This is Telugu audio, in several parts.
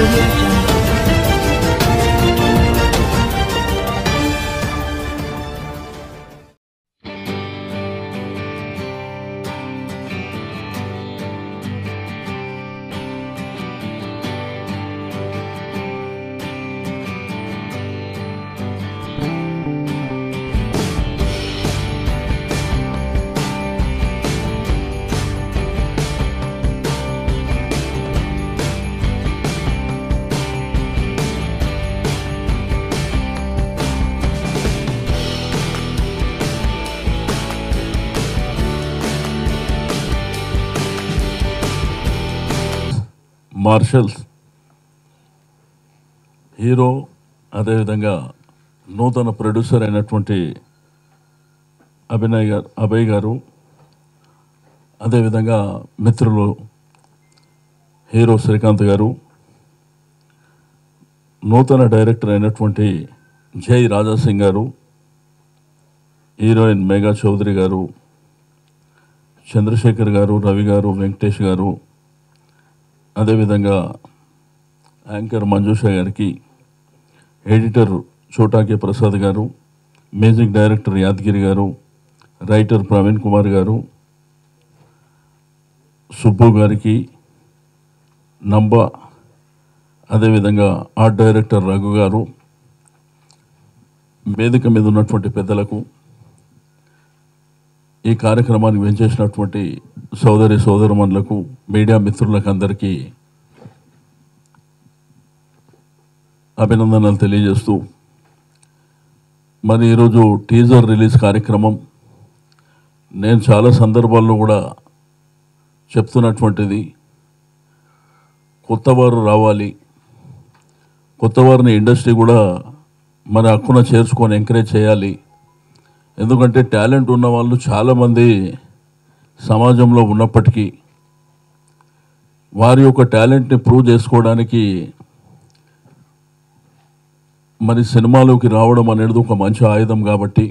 audio jungle. మార్షల్స్ హీరో అదేవిధంగా నూతన ప్రొడ్యూసర్ అయినటువంటి అభినయ్ గారు అభయ్ గారు అదేవిధంగా మిత్రులు హీరో శ్రీకాంత్ గారు నూతన డైరెక్టర్ అయినటువంటి జై రాజాసింగ్ గారు హీరోయిన్ మేఘా చౌదరి గారు చంద్రశేఖర్ గారు రవి గారు వెంకటేష్ గారు అదేవిధంగా యాంకర్ మంజుష గారికి ఎడిటర్ చోటాకి ప్రసాద్ గారు మ్యూజిక్ డైరెక్టర్ యాదగిరి గారు రైటర్ ప్రవీణ్ కుమార్ గారు సుబ్బు గారికి నంబ అదేవిధంగా ఆర్ట్ డైరెక్టర్ రఘు గారు వేదిక మీద ఉన్నటువంటి పెద్దలకు ఈ కార్యక్రమానికి వెంచేసినటువంటి సోదరి సోదరుమణులకు మీడియా మిత్రులకు అందరికీ అభినందనలు తెలియజేస్తూ మరి ఈరోజు టీజర్ రిలీజ్ కార్యక్రమం నేను చాలా సందర్భాల్లో కూడా చెప్తున్నటువంటిది కొత్తవారు రావాలి కొత్తవారిని ఇండస్ట్రీ కూడా మన హక్కున చేర్చుకొని ఎంకరేజ్ చేయాలి ఎందుకంటే టాలెంట్ ఉన్న వాళ్ళు చాలామంది సమాజంలో ఉన్నప్పటికీ వారి యొక్క టాలెంట్ని ప్రూవ్ చేసుకోవడానికి మరి సినిమాలోకి రావడం అనేది ఒక మంచి ఆయుధం కాబట్టి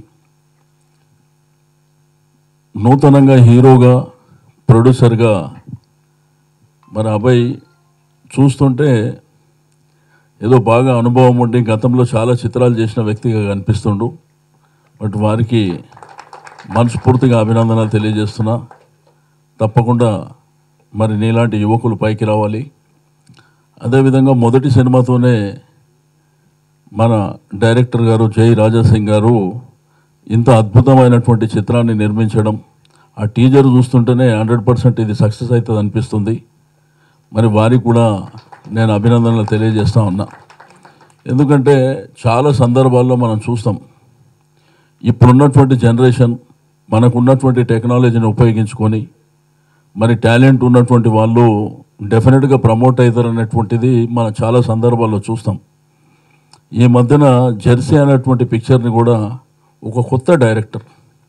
నూతనంగా హీరోగా ప్రొడ్యూసర్గా మన అబ్బాయి చూస్తుంటే ఏదో బాగా అనుభవం ఉండి గతంలో చాలా చిత్రాలు చేసిన వ్యక్తిగా కనిపిస్తుండు బట్ వారికి మనస్ఫూర్తిగా అభినందనలు తెలియజేస్తున్నా తప్పకుండా మరి నీలాంటి యువకులు పైకి రావాలి అదేవిధంగా మొదటి సినిమాతోనే మన డైరెక్టర్ గారు జై రాజాసింగ్ గారు ఇంత అద్భుతమైనటువంటి చిత్రాన్ని నిర్మించడం ఆ టీజర్ చూస్తుంటేనే హండ్రెడ్ పర్సెంట్ ఇది సక్సెస్ అవుతుంది అనిపిస్తుంది మరి వారికి కూడా నేను అభినందనలు తెలియజేస్తా ఉన్నా ఎందుకంటే చాలా సందర్భాల్లో మనం చూస్తాం ఇప్పుడున్నటువంటి జనరేషన్ మనకున్నటువంటి టెక్నాలజీని ఉపయోగించుకొని మరి టాలెంట్ ఉన్నటువంటి వాళ్ళు డెఫినెట్గా ప్రమోట్ అవుతారు అనేటువంటిది మనం చాలా సందర్భాల్లో చూస్తాం ఈ మధ్యన జెర్సీ అనేటువంటి పిక్చర్ని కూడా ఒక కొత్త డైరెక్టర్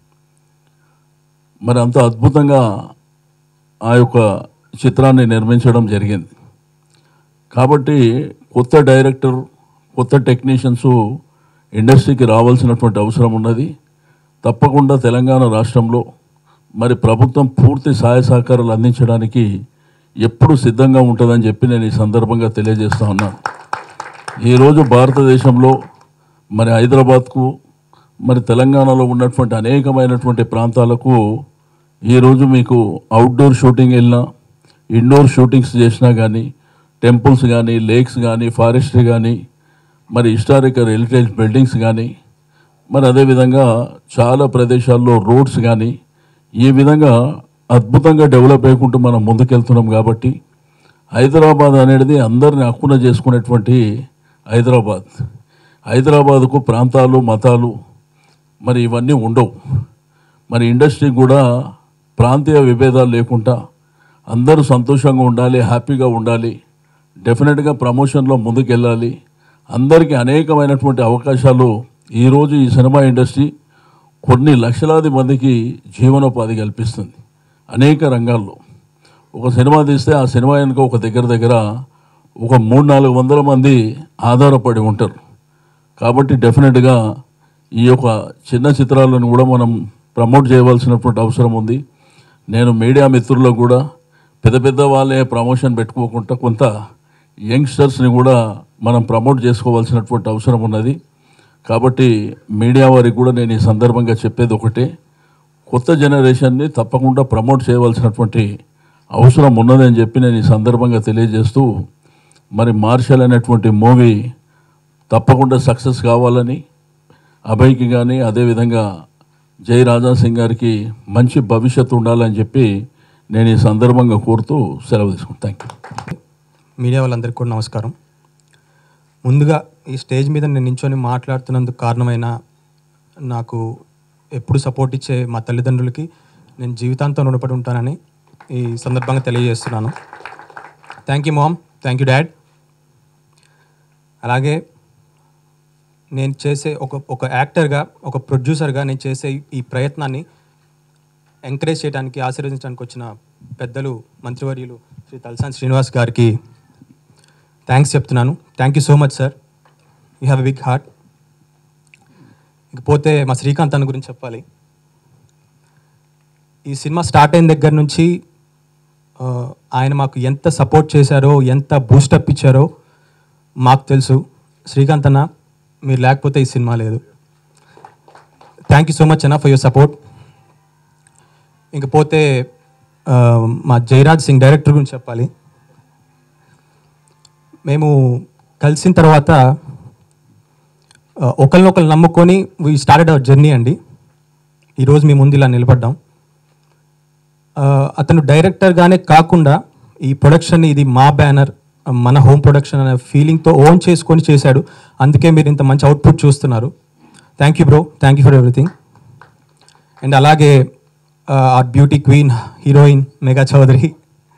మరి అంత అద్భుతంగా ఆ యొక్క చిత్రాన్ని నిర్మించడం జరిగింది కాబట్టి కొత్త డైరెక్టర్ కొత్త టెక్నీషియన్స్ ఇండస్ట్రీకి రావాల్సినటువంటి అవసరం ఉన్నది తప్పకుండా తెలంగాణ రాష్ట్రంలో మరి ప్రభుత్వం పూర్తి సహాయ సహకారాలు అందించడానికి ఎప్పుడు సిద్ధంగా ఉంటుందని చెప్పి నేను ఈ సందర్భంగా తెలియజేస్తా ఉన్నాను ఈరోజు భారతదేశంలో మరి హైదరాబాద్కు మరి తెలంగాణలో ఉన్నటువంటి అనేకమైనటువంటి ప్రాంతాలకు ఈరోజు మీకు అవుట్డోర్ షూటింగ్ వెళ్ళినా ఇండోర్ షూటింగ్స్ చేసినా కానీ టెంపుల్స్ కానీ లేక్స్ కానీ ఫారెస్ట్రీ కానీ మరి హిస్టారికల్ హెరిటేజ్ బిల్డింగ్స్ కానీ మరి అదేవిధంగా చాలా ప్రదేశాల్లో రోడ్స్ కానీ ఈ విధంగా అద్భుతంగా డెవలప్ అయ్యకుంటూ మనం ముందుకెళ్తున్నాం కాబట్టి హైదరాబాద్ అనేది అందరిని హక్కున చేసుకునేటువంటి హైదరాబాద్ హైదరాబాద్కు ప్రాంతాలు మతాలు మరి ఇవన్నీ ఉండవు మరి ఇండస్ట్రీ కూడా ప్రాంతీయ విభేదాలు లేకుండా అందరూ సంతోషంగా ఉండాలి హ్యాపీగా ఉండాలి డెఫినెట్గా ప్రమోషన్లో ముందుకెళ్ళాలి అందరికీ అనేకమైనటువంటి అవకాశాలు ఈరోజు ఈ సినిమా ఇండస్ట్రీ కొన్ని లక్షలాది మందికి జీవనోపాధి కల్పిస్తుంది అనేక రంగాల్లో ఒక సినిమా తీస్తే ఆ సినిమా వెనుక ఒక దగ్గర దగ్గర ఒక మూడు నాలుగు వందల మంది ఆధారపడి ఉంటారు కాబట్టి డెఫినెట్గా ఈ యొక్క చిన్న చిత్రాలను కూడా మనం ప్రమోట్ చేయవలసినటువంటి అవసరం ఉంది నేను మీడియా మిత్రులకు కూడా పెద్ద పెద్ద వాళ్ళే ప్రమోషన్ పెట్టుకోకుండా కొంత యంగ్స్టర్స్ని కూడా మనం ప్రమోట్ చేసుకోవాల్సినటువంటి అవసరం ఉన్నది కాబట్టి మీడియా వారికి కూడా నేను ఈ సందర్భంగా చెప్పేది ఒకటే కొత్త జనరేషన్ని తప్పకుండా ప్రమోట్ చేయవలసినటువంటి అవసరం ఉన్నదని చెప్పి నేను ఈ సందర్భంగా తెలియజేస్తూ మరి మార్షల్ అనేటువంటి మూవీ తప్పకుండా సక్సెస్ కావాలని అభయ్కి కానీ అదేవిధంగా జై రాజా సింగ్ గారికి మంచి భవిష్యత్తు ఉండాలని చెప్పి నేను ఈ సందర్భంగా కోరుతూ సెలవు తీసుకుంటాను థ్యాంక్ యూ మీడియా వాళ్ళందరికీ కూడా నమస్కారం ముందుగా ఈ స్టేజ్ మీద నేను నించొని మాట్లాడుతున్నందుకు కారణమైన నాకు ఎప్పుడు సపోర్ట్ ఇచ్చే మా తల్లిదండ్రులకి నేను జీవితాంతం రుణపడి ఉంటానని ఈ సందర్భంగా తెలియజేస్తున్నాను thank you mom thank you dad అలాగే నేను చేసే ఒక ఒక యాక్టర్గా ఒక ప్రొడ్యూసర్గా నేను చేసే ఈ ప్రయత్నాన్ని ఎంకరేజ్ చేయడానికి ఆశీర్వదించడానికి వచ్చిన పెద్దలు మంత్రివర్యులు శ్రీ తలసాని శ్రీనివాస్ గారికి థ్యాంక్స్ చెప్తున్నాను thank you so much sir you have a big heart ఇకపోతే మా శ్రీకాంత్ అన్న గురించి చెప్పాలి ఈ సినిమా స్టార్ట్ అయిన దగ్గర నుంచి ఆ, ఆయన మాకు ఎంత సపోర్ట్ చేశారో ఎంత బూస్టప్ ఇచ్చారో మాకు తెలుసు శ్రీకాంత్ అన్న మీరు లేకపోతే ఈ సినిమా లేదు థ్యాంక్ యూ సో మచ్ అన్న ఫర్ యువర్ సపోర్ట్ ఇంకపోతే ఆ, మా జయరాజ్ సింగ్ డైరెక్టర్ గురించి చెప్పాలి మేము కలిసిన తర్వాత ఆ, ఒకరినొకరు నమ్ముకొని వీ స్టార్టెడ్ అవర్ జర్నీ అండి ఈరోజు మీ ముందు ఇలా నిలబడ్డాం ఆ, అతను డైరెక్టర్గానే కాకుండా ఈ ప్రొడక్షన్ ఇది మా బ్యానర్ మన హోమ్ ప్రొడక్షన్ అనే ఫీలింగ్తో ఓన్ చేసుకొని చేశాడు అందుకే మీరు ఇంత మంచి అవుట్పుట్ చూస్తున్నారు thank you bro thank you for everything and అలాగే our beauty queen heroine Megha Chowdhury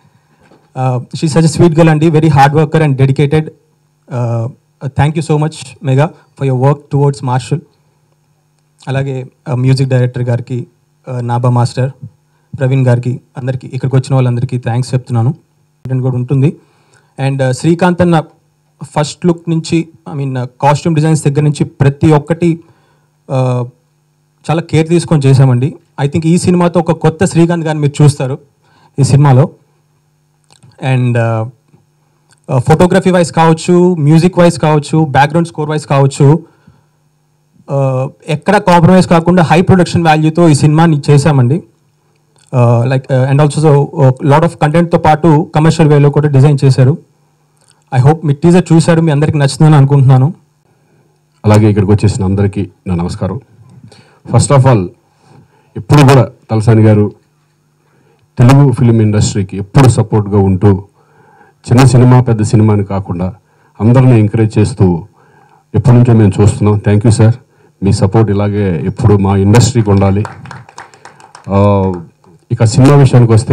she such sweet girl అండి very hard worker and dedicated thank you so much Megha for your work towards Marshal అలాగే మ్యూజిక్ డైరెక్టర్ గారికి uh, నాబా మాస్టర్ ప్రవీణ్ గారికి అందరికీ ఇక్కడికి వచ్చిన వాళ్ళందరికీ థ్యాంక్స్ చెప్తున్నాను Content కూడా ఉంటుంది అండ్ శ్రీకాంత్ అన్న ఫస్ట్ లుక్ నుంచి ఐ మీన్ కాస్ట్యూమ్ డిజైన్స్ దగ్గర నుంచి ప్రతి ఒక్కటి uh, చాలా కేర్ తీసుకొని చేశామండి ఐ థింక్ ఈ సినిమాతో ఒక కొత్త శ్రీకాంత్ గారిని మీరు చూస్తారు ఈ సినిమాలో అండ్ ఫోటోగ్రఫీ వైజ్ కావచ్చు మ్యూజిక్ వైజ్ కావచ్చు బ్యాక్గ్రౌండ్ స్కోర్ వైజ్ కావచ్చు uh, ఎక్కడ కాంప్రమైజ్ కాకుండా హై ప్రొడక్షన్ వాల్యూతో ఈ సినిమాని చేశామండి like and also lot of కంటెంట్తో పాటు కమర్షియల్ వేలో కూడా డిజైన్ చేశారు ఐ హోప్ మీ టీజర్ చూశారు మీ అందరికి నచ్చుతుందని అనుకుంటున్నాను అలాగే ఇక్కడికి వచ్చేసిన అందరికీ నా నమస్కారం ఫస్ట్ ఆఫ్ ఆల్ ఎప్పుడు కూడా తలసాని గారు తెలుగు ఫిలిం ఇండస్ట్రీకి ఎప్పుడు సపోర్ట్గా ఉంటూ చిన్న సినిమా పెద్ద సినిమా అని కాకుండా అందరిని ఎంకరేజ్ చేస్తూ ఎప్పటి నుంచో మేము చూస్తున్నాం థ్యాంక్ యూ సార్ మీ సపోర్ట్ ఇలాగే ఎప్పుడు మా ఇండస్ట్రీకి ఉండాలి ఆ, ఇక సినిమా విషయానికి వస్తే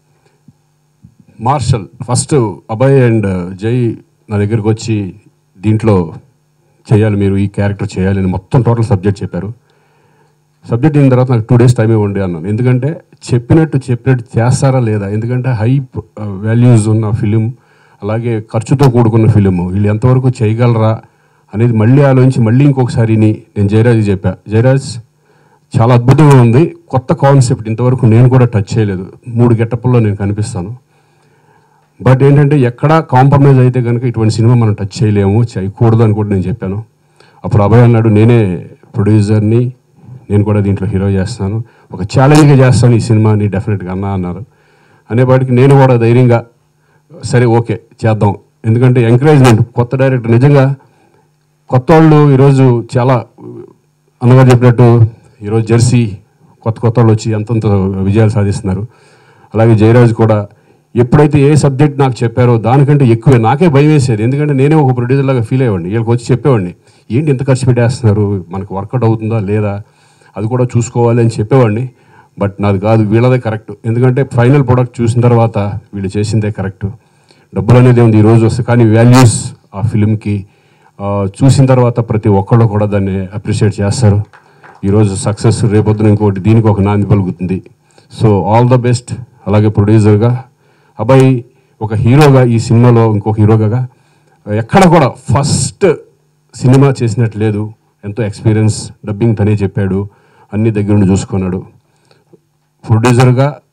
మార్షల్ ఫస్ట్ అభయ్ అండ్ జై నా దగ్గరికి వచ్చి దీంట్లో చేయాలి మీరు ఈ క్యారెక్టర్ చేయాలి అని మొత్తం టోటల్ సబ్జెక్ట్ చెప్పారు సబ్జెక్ట్ అయిన తర్వాత నాకు టూ డేస్ టైం ఇవ్వండి అన్నాను ఎందుకంటే చెప్పినట్టు చెప్పినట్టు చేస్తారా లేదా ఎందుకంటే హై వాల్యూస్ ఉన్న ఫిలిం అలాగే ఖర్చుతో కూడుకున్న ఫిలిం వీళ్ళు ఎంతవరకు చేయగలరా అనేది మళ్ళీ ఆలోచించి మళ్ళీ ఇంకొకసారి ని- నేను జయరాజ్ చెప్పా జయరాజ్ చాలా అద్భుతంగా ఉంది కొత్త కాన్సెప్ట్ ఇంతవరకు నేను కూడా టచ్ చేయలేదు మూడు గెటప్ల్లో నేను కనిపిస్తాను బట్ ఏంటంటే ఎక్కడ కాంప్రమైజ్ అయితే కనుక ఇటువంటి సినిమా మనం టచ్ చేయలేము చేయకూడదు అని కూడా నేను చెప్పాను అప్పుడు అభయ్ అన్నాడు నేనే ప్రొడ్యూసర్ని నేను కూడా దీంట్లో హీరో చేస్తాను ఒక ఛాలెంజ్గా చేస్తాను ఈ సినిమాని డెఫినెట్గా అన్నా అన్నారు అనేపాటికి నేను కూడా ధైర్యంగా సరే ఓకే చేద్దాం ఎందుకంటే ఎంకరేజ్మెంట్ కొత్త డైరెక్టర్ నిజంగా కొత్త వాళ్ళు ఈరోజు చాలా అన్నగారు చెప్పినట్టు ఈరోజు జెర్సీ కొత్త కొత్త వాళ్ళు వచ్చి ఎంతంత విజయాలు సాధిస్తున్నారు అలాగే జయరాజ్ కూడా ఎప్పుడైతే ఏ సబ్జెక్ట్ నాకు చెప్పారో దానికంటే ఎక్కువే నాకే భయం వేసేది ఎందుకంటే నేనే ఒక ప్రొడ్యూసర్ లాగా ఫీల్ అయ్యేవాడిని వీళ్ళకి వచ్చి చెప్పేవాడిని ఏంటి ఇంత ఖర్చు పెట్టేస్తున్నారు మనకు వర్కౌట్ అవుతుందా లేదా అది కూడా చూసుకోవాలి అని చెప్పేవాడిని బట్ నాది కాదు వీళ్ళదే కరెక్ట్ ఎందుకంటే ఫైనల్ ప్రోడక్ట్ చూసిన తర్వాత వీళ్ళు చేసిందే కరెక్ట్ డబ్బులు అనేది ఉంది ఈరోజు వస్తాయి కానీ వాల్యూస్ ఆ ఫిలింకి చూసిన తర్వాత ప్రతి ఒక్కళ్ళు కూడా దాన్ని అప్రిషియేట్ చేస్తారు ఈరోజు సక్సెస్ రేపొద్దున ఇంకోటి దీనికి ఒక నాంది పలుకుతుంది సో ఆల్ ద బెస్ట్ అలాగే ప్రొడ్యూసర్గా అబ్బాయి ఒక హీరోగా ఈ సినిమాలో ఇంకొక హీరోగా ఎక్కడ కూడా ఫస్ట్ సినిమా చేసినట్టు లేదు ఎంతో ఎక్స్పీరియన్స్ డబ్బింగ్ తనే చెప్పాడు అన్ని దగ్గర నుండి చూసుకున్నాడు ప్రొడ్యూసర్గా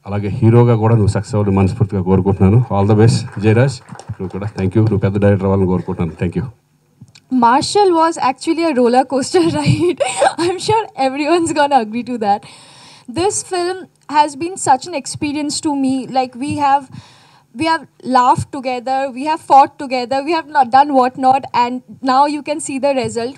అలాగే హీరోగా కూడా నువ్వు సక్సెస్ అవ్వాలని మనస్ఫూర్తిగా కోరుకుంటున్నాను ఆల్ ద బెస్ట్ జయరాజ్ నువ్వు కూడా థ్యాంక్ యూ నువ్వు పెద్ద డైరెక్టర్ అవ్వాలని కోరుకుంటున్నాను thank you Marshall was actually a roller coaster ride. I'm sure everyone's gonna agree to that. This film has been such an experience to me. Like we have we have laughed together, we have fought together, we have not done what not, and now you can see the result.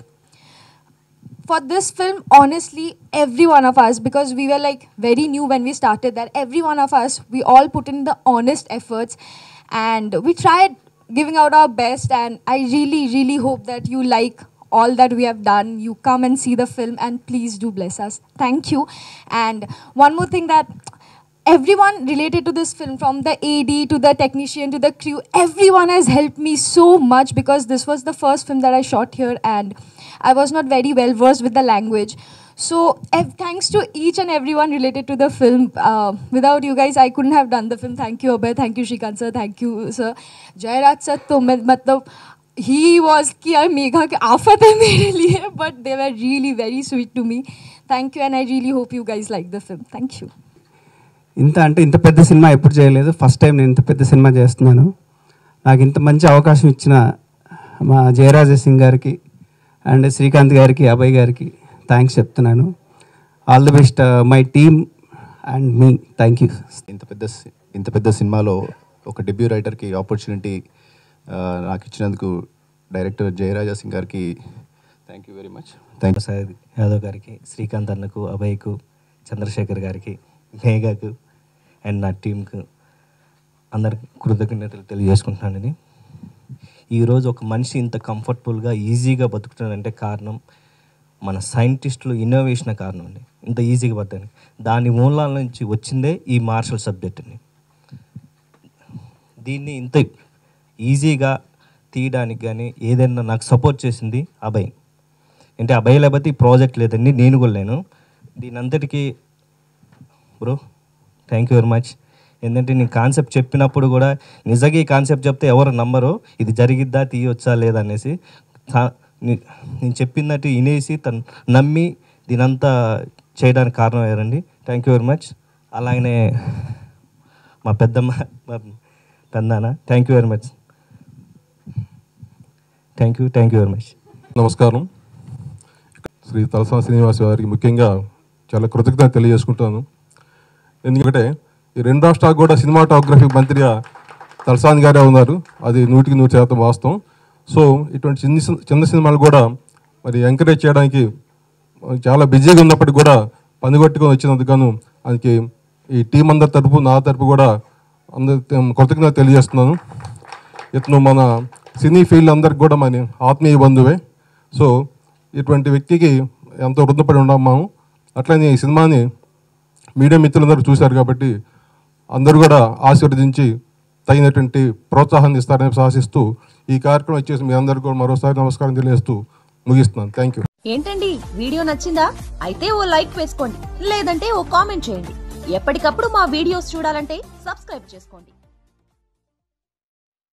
For this film, honestly, every one of us, because we were like very new when we started that, every one of us, we all put in the honest efforts and we tried giving out our best. And I really, really hope that you like all that we have done. You come and see the film and please do bless us. Thank you. And one more thing that everyone related to this film from the ad to the technician to the crew everyone has helped me so much because this was the first film that i shot here and i was not very well versed with the language so ev- thanks to each and everyone related to the film uh, without you guys i couldn't have done the film thank you abhay thank you shrikant sir thank you sir jairaj sir तो मैं मतलब he was कि यार मेघा की आफत है मेरे लिए but they were really very sweet to me thank you and i really hope you guys like the film thank you ఇంత అంటే ఇంత పెద్ద సినిమా ఎప్పుడు చేయలేదు ఫస్ట్ టైం నేను ఇంత పెద్ద సినిమా చేస్తున్నాను నాకు ఇంత మంచి అవకాశం ఇచ్చిన మా జయరాజ సింగ్ గారికి అండ్ శ్రీకాంత్ గారికి అభయ్ గారికి థ్యాంక్స్ చెప్తున్నాను all the best my team and మీ థ్యాంక్ యూ ఇంత పెద్ద సి- ఇంత పెద్ద సినిమాలో ఒక డెబ్యూ రైటర్కి ఆపర్చునిటీ నాకు ఇచ్చినందుకు డైరెక్టర్ జయరాజా సింగ్ గారికి thank you very much thank Prasad Yadav గారికి శ్రీకాంత్ అన్నకు అభయ్కు చంద్రశేఖర్ గారికి మేఘకు అండ్ నా టీంకు అందరికి కృతజ్ఞతలు తెలియజేసుకుంటున్నానని ఈరోజు ఒక మనిషి ఇంత కంఫర్టబుల్గా ఈజీగా బతుకుతున్నాడంటే కారణం మన సైంటిస్టులు ఇన్నోవేషన్ కారణం అండి ఇంత ఈజీగా బతకని దాని మూలాల నుంచి వచ్చిందే ఈ మార్షల్ సబ్జెక్ట్ అని దీన్ని ఇంత ఈజీగా తీయడానికి కానీ ఏదైనా నాకు సపోర్ట్ చేసింది అభయ్ అంటే అభయ్ లేకపోతే ఈ ప్రాజెక్ట్ లేదండి నేను కూడా లేను దీని అంతటికీ bro thank you very much ఏంటంటే నేను కాన్సెప్ట్ చెప్పినప్పుడు కూడా నిజంగా ఈ కాన్సెప్ట్ చెప్తే ఎవరు నమ్మరు ఇది జరిగిద్దా తీయొచ్చా లేదా అనేసి తా- నే- నేను చెప్పినట్టు వినేసి తను నమ్మి దీనంతా చేయడానికి కారణం అయ్యారండి థ్యాంక్ యూ వెరీ మచ్ అలాగనే మా పెద్దమ్మ మా పెద్దనాన్న thank you very much thank you thank you very much నమస్కారం శ్రీ తలసాని శ్రీనివాస్ గారికి ముఖ్యంగా చాలా కృతజ్ఞత తెలియజేసుకుంటాను ఎందుకంటే ఈ రెండు రాష్ట్రాలకు కూడా సినిమాటోగ్రఫీ మంత్రిగా తలసాని గారే ఉన్నారు అది నూటికి నూరు శాతం వాస్తవం సో ఇటువంటి చిన్న సి- చిన్న సినిమాలు కూడా మరి ఎంకరేజ్ చేయడానికి చాలా బిజీగా ఉన్నప్పటికీ కూడా పనిగొట్టుకొని వచ్చినందుకు గాను ఆయనకి ఈ టీం అందరి తరపు నా తరపు కూడా అందరి కృతజ్ఞత తెలియజేస్తున్నాను ఇతను మన సినీ ఫీల్డ్ అందరికి కూడా మన ఆత్మీయ బంధువే సో ఇటువంటి వ్యక్తికి ఎంతో రుణపడి ఉన్నాం మనం అట్లనే ఈ సినిమాని మీడియా మిత్రులందరూ చూశారు కాబట్టి అందరూ కూడా ఆశీర్వదించి తగినటువంటి ప్రోత్సాహాన్ని ఇస్తారని ఆశిస్తూ ఈ కార్యక్రమం వచ్చేసి మీ అందరికీ కూడా మరోసారి నమస్కారం తెలియజేస్తూ ముగిస్తున్నాను థ్యాంక్ యూ ఏంటండి వీడియో నచ్చిందా అయితే ఓ లైక్ వేసుకోండి లేదంటే ఓ కామెంట్ చేయండి ఎప్పటికప్పుడు మా వీడియోస్ చూడాలంటే సబ్స్క్రైబ్ చేసుకోండి